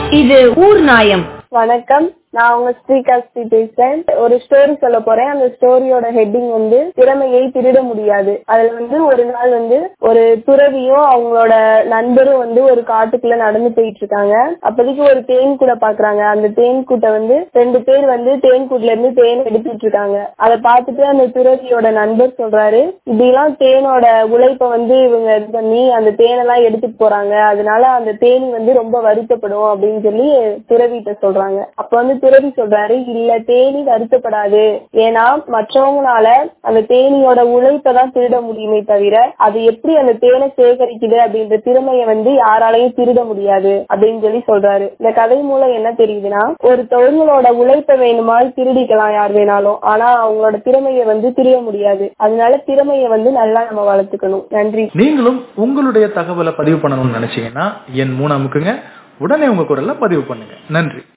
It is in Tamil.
இது ஊர் நாயம் வணக்கம் நான் உங்க ஸ்ரீகாஸ்தி பேசுறேன் ஒரு ஸ்டோரி சொல்ல போறேன் அந்த ஸ்டோரியோட ஹெட்டிங் வந்து திறமையை திருட முடியாது அதுல வந்து ஒரு நாள் வந்து ஒரு துறவியும் அவங்களோட நண்பரும் வந்து ஒரு காட்டுக்குள்ள நடந்து போயிட்டு இருக்காங்க அப்போதைக்கு ஒரு தேன் கூடை பாக்குறாங்க அந்த தேன் கூட்டை வந்து ரெண்டு பேர் வந்து தேன் கூட்டுல இருந்து தேன் எடுத்துட்டு இருக்காங்க அதை பார்த்துட்டு அந்த துறவியோட நண்பர் சொல்றாரு இப்படிலாம் தேனோட உழைப்ப வந்து இவங்க இது பண்ணி அந்த தேனெல்லாம் எடுத்துட்டு போறாங்க அதனால அந்த தேனி வந்து ரொம்ப வருத்தப்படும் அப்படின்னு சொல்லி துறவிட்ட சொல்றாங்க அப்ப வந்து துறவி சொல்றாரு இல்ல தேனி வருத்தப்படாது ஏன்னா மற்றவங்களால அந்த தேனியோட உழைப்பை தான் திருட முடியுமே தவிர அது எப்படி அந்த தேனை சேகரிக்குது அப்படின்ற திறமையை வந்து யாராலையும் திருட முடியாது அப்படின்னு சொல்லி சொல்றாரு இந்த கதை மூலம் என்ன தெரியுதுன்னா ஒரு தொழிலோட உழைப்பை வேணுமால் திருடிக்கலாம் யார் வேணாலும் ஆனா அவங்களோட திறமையை வந்து திருட முடியாது அதனால திறமையை வந்து நல்லா நம்ம வளர்த்துக்கணும் நன்றி நீங்களும் உங்களுடைய தகவலை பதிவு பண்ணணும்னு நினைச்சீங்கன்னா என் மூணு அமுக்குங்க உடனே உங்க குரல்ல பதிவு பண்ணுங்க நன்றி